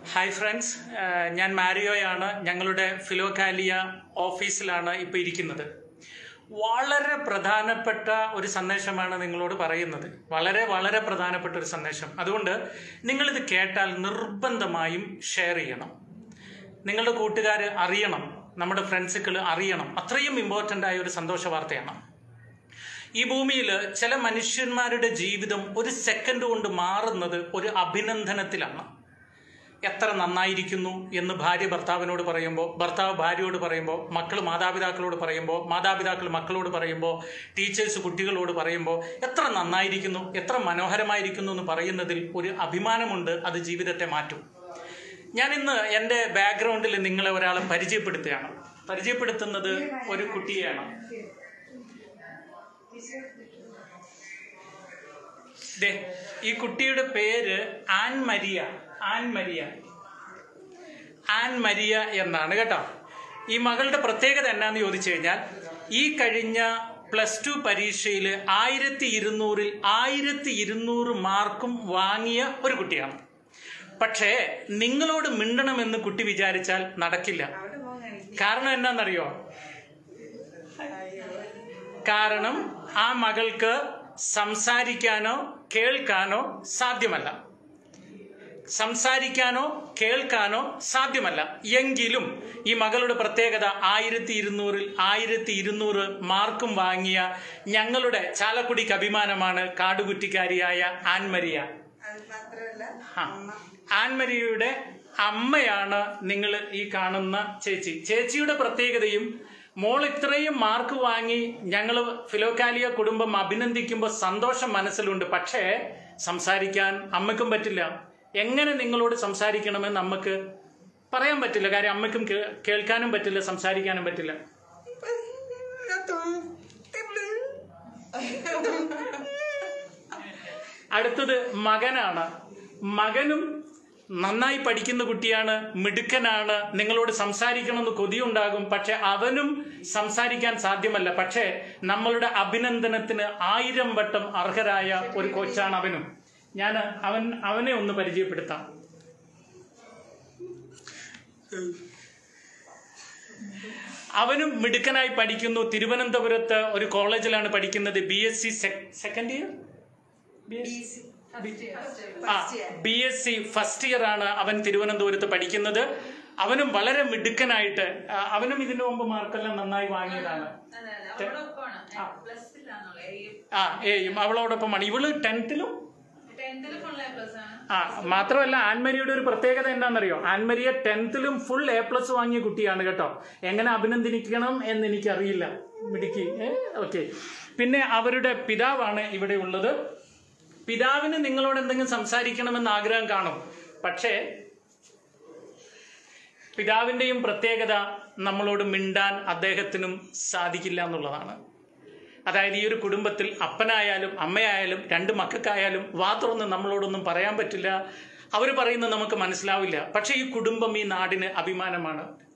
Hi friends ഏഹ് ഞാൻ മാരിയോയാണ് ഞങ്ങളുടെ Philokalia ഓഫീസിലാണ് ഇപ്പോൾ ഇരിക്കുന്നത് വളരെ പ്രധാനപ്പെട്ട ഒരു സന്ദേശമാണ് നിങ്ങളോട് പറയുന്നത് വളരെ വളരെ പ്രധാനപ്പെട്ട ഒരു സന്ദേശം അതുകൊണ്ട് നിങ്ങളിത് കേട്ടാൽ നിർബന്ധമായും ഷെയർ ചെയ്യണം നിങ്ങളുടെ കൂട്ടുകാർ അറിയണം നമ്മുടെ ഫ്രണ്ട്സുകൾ അറിയണം അത്രയും ഇമ്പോർട്ടൻ്റ് ആയ ഒരു സന്തോഷ വാർത്തയാണ് ഈ ഭൂമിയിൽ ചില മനുഷ്യന്മാരുടെ ജീവിതം ഒരു സെക്കൻഡ് കൊണ്ട് മാറുന്നത് ഒരു അഭിനന്ദനത്തിലാണ് എത്ര നന്നായിരിക്കുന്നു എന്ന് ഭാര്യ ഭർത്താവിനോട് പറയുമ്പോൾ ഭർത്താവ് ഭാര്യയോട് പറയുമ്പോൾ മക്കൾ മാതാപിതാക്കളോട് പറയുമ്പോൾ മാതാപിതാക്കൾ മക്കളോട് പറയുമ്പോൾ ടീച്ചേഴ്സ് കുട്ടികളോട് പറയുമ്പോൾ എത്ര നന്നായിരിക്കുന്നു എത്ര മനോഹരമായിരിക്കുന്നു എന്ന് പറയുന്നതിൽ ഒരു അഭിമാനമുണ്ട് അത് ജീവിതത്തെ മാറ്റും ഞാൻ ഇന്ന് എൻ്റെ ബാക്ക്ഗ്രൗണ്ടിൽ നിങ്ങളെ ഒരാളെ പരിചയപ്പെടുത്തുകയാണ് പരിചയപ്പെടുത്തുന്നത് ഒരു കുട്ടിയെയാണ് ദേ ഈ കുട്ടിയുടെ പേര് ആൻ മരിയ ആൻ മരിയ ആൻ മരിയ എന്നാണ് കേട്ടോ ഈ മകളുടെ പ്രത്യേകത എന്നാന്ന് ചോദിച്ചു കഴിഞ്ഞാൽ ഈ കഴിഞ്ഞ പ്ലസ് ടു പരീക്ഷയിൽ ആയിരത്തി ഇരുന്നൂറിൽ ആയിരത്തി ഇരുന്നൂറ് മാർക്കും വാങ്ങിയ ഒരു കുട്ടിയാണ് പക്ഷേ നിങ്ങളോട് മിണ്ടണമെന്ന് കുട്ടി വിചാരിച്ചാൽ നടക്കില്ല കാരണം എന്നാന്നറിയോ കാരണം ആ മകൾക്ക് സംസാരിക്കാനോ കേൾക്കാനോ സാധ്യമല്ല സംസാരിക്കാനോ കേൾക്കാനോ സാധ്യമല്ല എങ്കിലും ഈ മകളുടെ പ്രത്യേകത ആയിരത്തി ഇരുന്നൂറിൽ ആയിരത്തി ഇരുന്നൂറ് മാർക്കും വാങ്ങിയ ഞങ്ങളുടെ ചാലക്കുടിക്ക് അഭിമാനമാണ് കാടുകുറ്റിക്കാരിയായ ആൻമരിയ അത് മാത്രമല്ല ആ. ആൻമരിയയുടെ അമ്മയാണ് നിങ്ങൾ ഈ കാണുന്ന ചേച്ചി ചേച്ചിയുടെ പ്രത്യേകതയും മോൾ ഇത്രയും മാർക്ക് വാങ്ങി ഞങ്ങൾ ഫിലോക്കാലിയ കുടുംബം അഭിനന്ദിക്കുമ്പോൾ സന്തോഷം മനസ്സിലുണ്ട് പക്ഷേ സംസാരിക്കാൻ അമ്മയ്ക്കും പറ്റില്ല എങ്ങനെ നിങ്ങളോട് സംസാരിക്കണമെന്ന് അമ്മക്ക് പറയാൻ പറ്റില്ല കാര്യം അമ്മയ്ക്കും കേ- കേൾക്കാനും പറ്റില്ല സംസാരിക്കാനും പറ്റില്ല അടുത്തത് മകനാണ് മകനും നന്നായി പഠിക്കുന്ന കുട്ടിയാണ് മിടുക്കനാണ് നിങ്ങളോട് സംസാരിക്കണമെന്ന് കൊതിയുണ്ടാകും പക്ഷെ അവനും സംസാരിക്കാൻ സാധ്യമല്ല പക്ഷേ നമ്മളുടെ അഭിനന്ദനത്തിന് ആയിരം വട്ടം അർഹരായ ഒരു കൊച്ചാണ് അവനും ഞാൻ അവൻ അവനെ ഒന്ന് പരിചയപ്പെടുത്താം അവനും മിടുക്കനായി പഠിക്കുന്നു തിരുവനന്തപുരത്ത് ഒരു കോളേജിലാണ് പഠിക്കുന്നത് B S C second year ആ B S C first year ആണ് അവൻ തിരുവനന്തപുരത്ത് പഠിക്കുന്നത് അവനും വളരെ മിടുക്കനായിട്ട് ആ, അവനും ഇതിനു മുമ്പ് മാർക്കെല്ലാം നന്നായി വാങ്ങിയതാണ് ആ. ആ ഏയും അവളോടൊപ്പമാണ് ഇവള് ടെൻത്തിലും ആ മാത്രമല്ല ആൻമരിയുടെ ഒരു പ്രത്യേകത എന്താണെന്നറിയോ ആൻമരിയ ടെൻത്തിലും ഫുൾ എ പ്ലസ് വാങ്ങിയ കുട്ടിയാണ് കേട്ടോ എങ്ങനെ അഭിനന്ദിക്കണം എന്ന് എനിക്കറിയില്ല മിടുക്കി ഓക്കെ പിന്നെ അവരുടെ പിതാവാണ് ഇവിടെ ഉള്ളത് പിതാവിന് നിങ്ങളോട് എന്തെങ്കിലും സംസാരിക്കണമെന്ന് ആഗ്രഹം കാണും പക്ഷേ പിതാവിൻ്റെയും പ്രത്യേകത നമ്മളോട് മിണ്ടാൻ അദ്ദേഹത്തിനും സാധിക്കില്ല എന്നുള്ളതാണ് അതായത് ഈ ഒരു കുടുംബത്തിൽ അപ്പനായാലും അമ്മയായാലും രണ്ട് മക്കൾക്കായാലും വാ തുറന്ന് നമ്മളോടൊന്നും പറയാൻ പറ്റില്ല അവർ പറയുന്നത് നമുക്ക് മനസ്സിലാവില്ല പക്ഷേ ഈ കുടുംബം ഈ നാടിന് അഭിമാനമാണ്